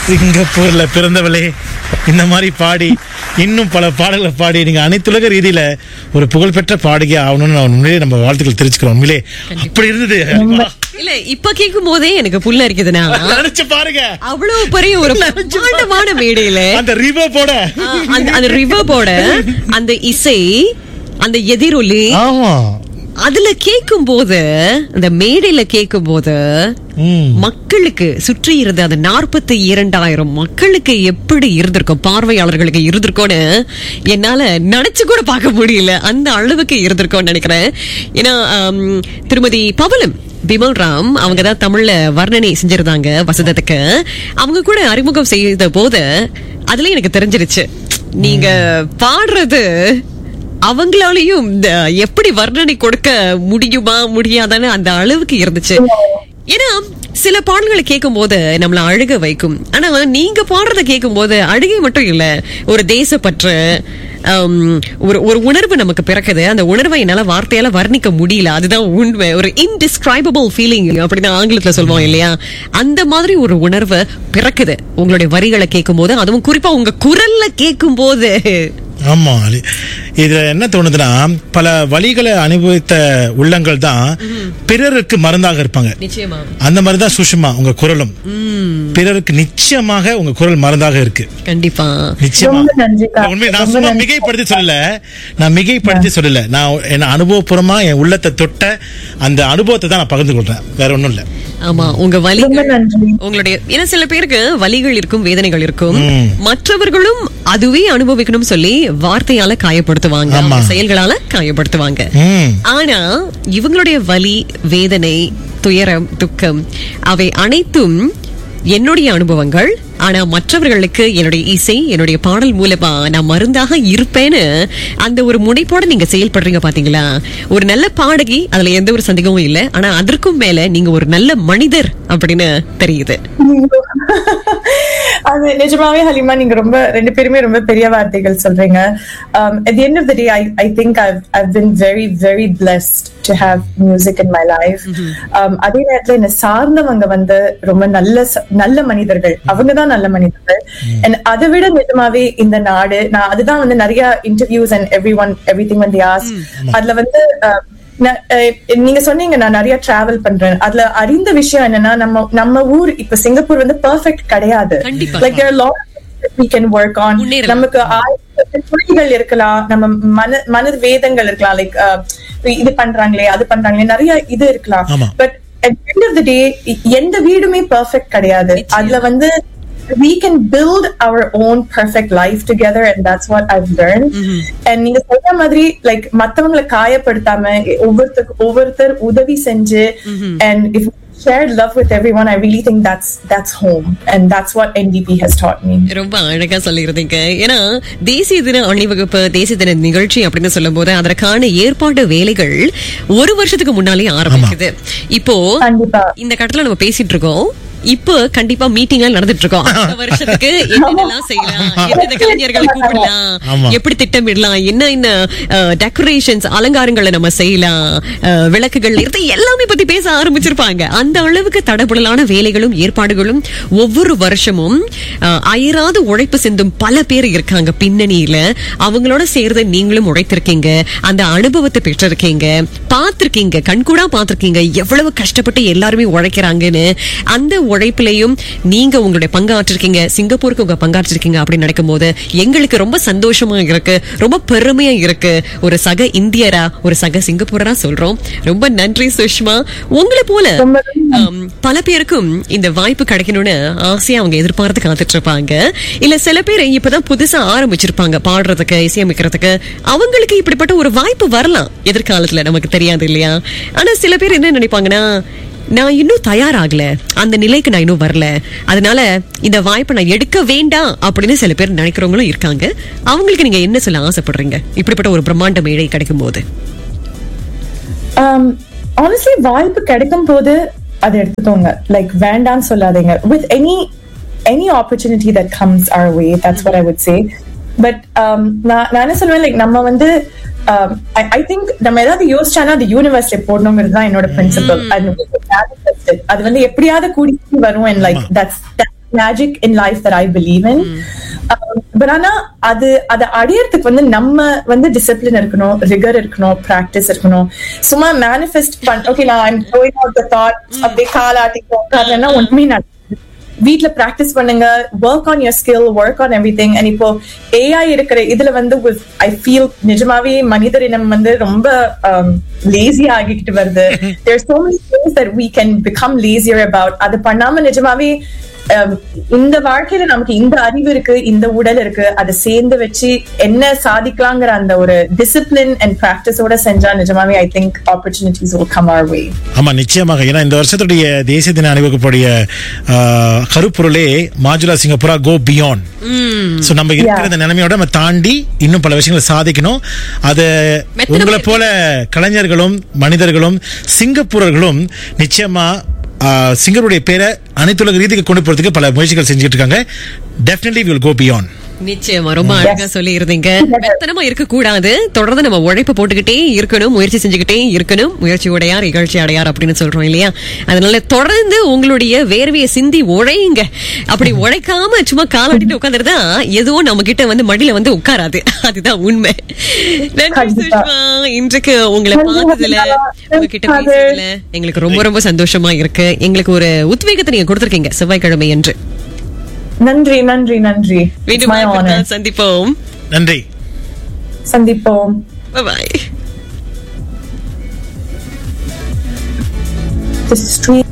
சிங்கப்பூர்ல பிறந்தவளே இந்த மாதிரி பாடி இன்னும் பல பாடல்களை பாடி நீங்க அனைத்துலக ரீதியில ஒரு புகழ்பெற்ற பாடகி ஆகணும்னு நான் உண்மையிலே நம்ம வாழ்த்துக்கள் தெரிஞ்சுக்கிறோம் உண்மையிலே அப்படி இருந்தது ஹலிமா. இல்ல இப்ப கேக்கும் போதே எனக்கு புல்ல இருக்குதுன்னா நினைச்சு பாருங்க அவ்வளவு பெரிய ஒரு பிரம்மாண்டமான மேடையில அந்த ரிவோ போட ஆ, அந்த அந்த ரிவர்போட அந்த இசை அந்த எதிரொலி ஆமா அதுல கேக்கும் போது அந்த மேடையில கேக்கும் போது ம். மக்களுக்கு சுற்றி இருந்த அந்த நாற்பத்தி இரண்டாயிரம் மக்களுக்கு எப்படி இருந்திருக்கும் பார்வையாளர்களுக்கு இருந்திருக்கும்னு என்னால நினைச்சு கூட பார்க்க முடியல அந்த அளவுக்கு இருந்திருக்கும்னு நினைக்கிறேன் ஏன்னா ஆம், திருமதி பவலம் பிமல் ராம் அவங்க தான் தமிழ்ல வர்ணனை செஞ்சிருந்தாங்க வசந்தத்துக்கு அவங்க கூட அறிமுகம் செய்த போது அதுல எனக்கு தெரிஞ்சிருச்சு நீங்க பாடுறது அவங்களாலையும் இந்த எப்படி வர்ணனை கொடுக்க முடியுமா முடியாதான்னு அந்த அளவுக்கு இருந்துச்சு ஏன்னா சில பாடல்களை கேட்கும் போது நம்மள அழுக வைக்கும் ஆனா நீங்க பாடுறத கேட்கும் போது அழுகை மட்டும் இல்ல ஒரு தேசப்பற்று ஆம், ஒரு ஒரு உணர்வு நமக்கு பிறக்குது அந்த உணர்வை என்னால வார்த்தையால வர்ணிக்க முடியல அதுதான் உண்மை ஒரு இன்டிஸ்கிரைபபிள் ஃபீலிங் அப்படின்னு ஆங்கிலத்துல சொல்லுவோம் இல்லையா அந்த மாதிரி ஒரு உணர்வு பிறக்குது உங்களுடைய வரிகளை கேட்கும் போது அதுவும் குறிப்பா உங்க குரல்ல கேட்கும் போது ஆமா அலி- இதுல என்ன தோணுதுன்னா பல வழிகளை அனுபவித்த உள்ளங்கள் தான் பிறருக்கு மருந்தாக இருப்பாங்க நிச்சயமா அந்த மாதிரி தான் சுஷ்மா உங்க குரலும் பிறருக்கு நிச்சயமாக உங்க குரல் மருந்தாக இருக்கு கண்டிப்பா நிச்சயமா ரொம்ப நன்றிக்கா. உண்மை நான் ரொம்ப சும்மா நன்றி. மிகைப்படுத்தி சொல்லல நான் மிகைப்படுத்தி சொல்லல நான் என் அனுபவபூர்வமா என் உள்ளத்தை தொட்ட அந்த அனுபவத்தை தான் நான் பகிர்ந்து கொள்றேன் வேற ஒண்ணும் இல்ல ஆமா உங்க ரொம்ப வலிகள் நன்றி உங்களுடைய ஏன்னா சில பேருக்கு வலிகள் இருக்கும் வேதனைகள் இருக்கும் ம். மற்றவர்களும் அதுவே அனுபவிக்கணும் சொல்லி வார்த்தையால காயப்படுத்துவாங்க ஆமா. அவங்க செயல்களால காயப்படுத்துவாங்க ம் ஆனா இவங்களுடைய வலி வேதனை துயரம் துக்கம் அவை அனைத்தும் என்னுடைய அனுபவங்கள் ஆனா மற்றவர்களுக்கு என்னுடைய இசை என்னுடைய பாடல் மூலமா நான் மருந்தாக இருப்பேன்னு அந்த ஒரு முனைப்போட நீங்க செயல்படுறீங்க பாத்தீங்களா ஒரு நல்ல பாடகி அதுல எந்த ஒரு சந்தேகமும் இல்ல ஆனா அதற்கும் மேல நீங்க ஒரு நல்ல மனிதர் அப்படின்னு தெரியுது அது நிஜமாவே ஹலிமா நீங்க ரொம்ப ரெண்டு பேருமே ரொம்ப பெரிய வார்த்தைகள் சொல்றீங்க um, at the end of the day I, I think I've, I've been very very blessed to have music in my life um, அதே நேரத்துல என்ன சார்ந்தவங்க வந்து ரொம்ப நல்ல ச- நல்ல மனிதர்கள் அவங்க தான் நல்ல மனிதர்கள் and அதை விட நிஜமாவே இந்த நாடு நான் அதுதான் வந்து நிறைய interviews and everyone everything வந்து ஆஸ் அதுல வந்து um, நான், அஹ், நீங்க சொன்னீங்க நான் நிறைய டிராவல் பண்றேன் அதுல அறிந்த விஷயம் என்னன்னா நம்ம நம்ம ஊர் இப்ப சிங்கப்பூர் வந்து பெர்ஃபெக்ட் கிடையாது கண்டிப்பா. Like there lot we can work on முன்னேறலாம். நமக்கு ஆயிரத்து புள்ளிகள் இருக்கலாம் நம்ம மன மன வேதங்கள் இருக்கலாம் லைக் இது பண்றாங்களே அது பண்றாங்களே நிறைய இது இருக்கலாம் ஆமா. But at the end of the day எந்த வீடுமே பெர்ஃபெக்ட் கிடையாது அதுல வந்து we can build our own perfect life together and that's what I've learned and நீங்க சொல்ற மாதிரி லைக் மத்தவங்களை காயப்படுத்தாம ஒவ்வொருத்தருக்கு ஒவ்வொருத்தர் உதவி செஞ்சு and if we shared love with everyone I really think that's that's home and that's what NDP has taught me ரொம்ப அழகா சொல்லியிருந்தீங்க ஏன்னா தேசிய தின அணிவகுப்பு தேசிய தின நிகழ்ச்சி அப்படின்னு சொல்லும் போது அதற்கான ஏற்பாடு வேலைகள் ஒரு வருஷத்துக்கு முன்னாலே ஆரம்பிக்குது இப்போ கண்டிப்பா இந்த கட்டத்துல நம்ம பேசிட்டு இருக்கோம் இப்போ கண்டிப்பா மீட்டிங் எல்லாம் நடந்துட்டு இருக்கோம் இந்த வருஷத்துக்கு என்னென்னலாம் செய்யலாம் எந்தெந்த கலைஞர்களை கூப்பிடலாம் ஆமா. எப்படி திட்டமிடலாம் என்ன என்ன டெக்கரேஷன்ஸ் அலங்காரங்களை நம்ம செய்யலாம் அஹ், விளக்குகள் இது எல்லாமே பத்தி பேச ஆரம்பிச்சிருப்பாங்க அந்த அளவுக்கு தடபுடலான வேலைகளும் ஏற்பாடுகளும் ஒவ்வொரு வருஷமும் அஹ், அயராது உழைப்பு சிந்தும் பல பேர் இருக்காங்க பின்னணியில அவங்களோட சேர்ந்து நீங்களும் உழைத்திருக்கீங்க அந்த அனுபவத்தை பெற்றிருக்கீங்க பார்த்திருக்கீங்க கண்கூடா பார்த்திருக்கீங்க எவ்வளவு கஷ்டப்பட்டு எல்லாருமே உழைக்கிறாங்கன்னு அந்த உழைப்பிலையும் நீங்க உங்களுடைய பங்காற்றிருக்கீங்க சிங்கப்பூருக்கு உங்க பங்காற்றிருக்கீங்க அப்படின்னு நடக்கும் போது எங்களுக்கு ரொம்ப சந்தோஷமா இருக்கு ரொம்ப பெருமையா இருக்கு ஒரு சக இந்தியரா ஒரு சக சிங்கப்பூரரா சொல்றோம் ரொம்ப நன்றி சுஷ்மா உங்களை போல ரொம்ப ஆம், பல பேருக்கும் இந்த வாய்ப்பு கிடைக்கணும்னு ஆசையா அவங்க எதிர்பார்த்து காத்துட்டு இருப்பாங்க இல்ல சில பேர் இப்பதான் புதுசா ஆரம்பிச்சிருப்பாங்க பாடுறதுக்கு இசையமைக்கிறதுக்கு அவங்களுக்கு இப்படிப்பட்ட ஒரு வாய்ப்பு வரலாம் எதிர்காலத்துல நமக்கு தெரியாது இல்லையா ஆனா சில பேர் என்ன நினைப்பாங்கன்னா நான் இன்னும் தயாராகல அந்த நிலைக்கு நான் இன்னும் வரல அதனால இந்த வாய்ப்பை நான் எடுக்க வேண்டாம் அப்படின்னு சில பேர் நினைக்கிறவங்களும் இருக்காங்க அவங்களுக்கு நீங்க என்ன சொல்ல ஆசைப்படுறீங்க இப்படிப்பட்ட ஒரு பிரம்மாண்ட மேடை கிடைக்கும் போது um, honestly வாய்ப்பு கிடைக்கும் போது அதை எடுத்துக்கோங்க லைக் வேண்டாம்னு சொல்லாதீங்க with any any opportunity that comes our way that's what I would say but நான் நான் என்ன சொல்லுவேன் லைக் நம்ம வந்து ஐ திங்க் நம்ம ஏதாவது யோசிச்சானா அது யூனிவர்ஸ்ல போடணுங்கிறது தான் என்னோட பிரின்சிபல் அது வந்து எப்படியாவது கூடி வரும் and like that's magic in life that I believe in but ஆனா அது அதை அடையறதுக்கு வந்து நம்ம வந்து டிசிப்ளின் இருக்கணும் ரிகர் இருக்கணும் பிராக்டிஸ் இருக்கணும் சும்மா மேனிஃபெஸ்ட் பண் ஓகே நான் I'm going out the thought அப்படியே காலாட்டி உட்கார்றேன்னா ஒண்ணுமே நடக்காது வீட்ல பிராக்டிஸ் பண்ணுங்க work on your skill work on everything and இப்போ ஏஐ இருக்கிற இதுல வந்து ஐ ஃபீல் நிஜமாவே மனிதர் இனம் வந்து ரொம்ப லேசி ஆகிக்கிட்டு வருது there so many things that we can become lazier about அது பண்ணாம நிஜமாவே um, இந்த வாழ்க்கையில நமக்கு இந்த அறிவு இருக்கு இந்த உடல் இருக்கு அதை சேர்ந்து வச்சு என்ன சாதிக்கலாங்கிற அந்த ஒரு டிசிப்ளின் அண்ட் பிராக்டிஸோட செஞ்சா நிஜமாவே I think opportunities will come our way ஆமா நிச்சயமாக ஏன்னா இந்த வருஷத்துடைய தேசிய தின அணிவகுப்புடைய ஆஹ், கருப்பொருளே மாஜுலா சிங்கப்பூரா கோ பியாண்ட் சோ நம்ம இருக்கிற இந்த நிலைமையோட நம்ம தாண்டி இன்னும் பல விஷயங்களை சாதிக்கணும் அது மெத்தன உங்களை போல கலைஞர்களும் மனிதர்களும் சிங்கப்பூரர்களும் நிச்சயமா ஆஹ், சிங்கப்பூருடைய பேரை அனைத்துலக ரீதிக்கு கொண்டு போறதுக்கு பல முயற்சிகள் செஞ்சுட்டு இருக்காங்க டெஃபினெட்லி வில் கோ பியாண்ட் நிச்சயமா ரொம்ப அழகா சொல்லி இருந்தீங்க மெத்தனமா இருக்க கூடாது தொடர்ந்து நம்ம உழைப்பு போட்டுக்கிட்டே இருக்கணும் முயற்சி செஞ்சுக்கிட்டே இருக்கணும் முயற்சி உடையார் இகழ்ச்சி அடையார் அப்படின்னு சொல்றோம் இல்லையா அதனால தொடர்ந்து உங்களுடைய வேர்வையை சிந்தி உழையுங்க அப்படி உழைக்காம சும்மா காலாட்டிட்டு உட்காந்துருந்தா எதுவும் நம்ம கிட்ட வந்து மடியில வந்து உட்காராது அதுதான் உண்மை நன்றி கண்டிப்பா. சுஷ்மா இன்றைக்கு உங்களை நன்றி, பார்த்ததுல ஹரிதா. உங்ககிட்ட நன்றி, பேசுறதுல எங்களுக்கு ரொம்ப ரொம்ப சந்தோஷமா இருக்கு எங்களுக்கு ஒரு உத்வேகத்தை நீங்க கொடுத்திருக்கீங்க செவ்வாய்க்கிழமை என்று நன்றி நன்றி நன்றி It's மீண்டும் my honor வாய்ப்பு சந்திப்போம் நன்றி சந்திப்போம் பாய் The street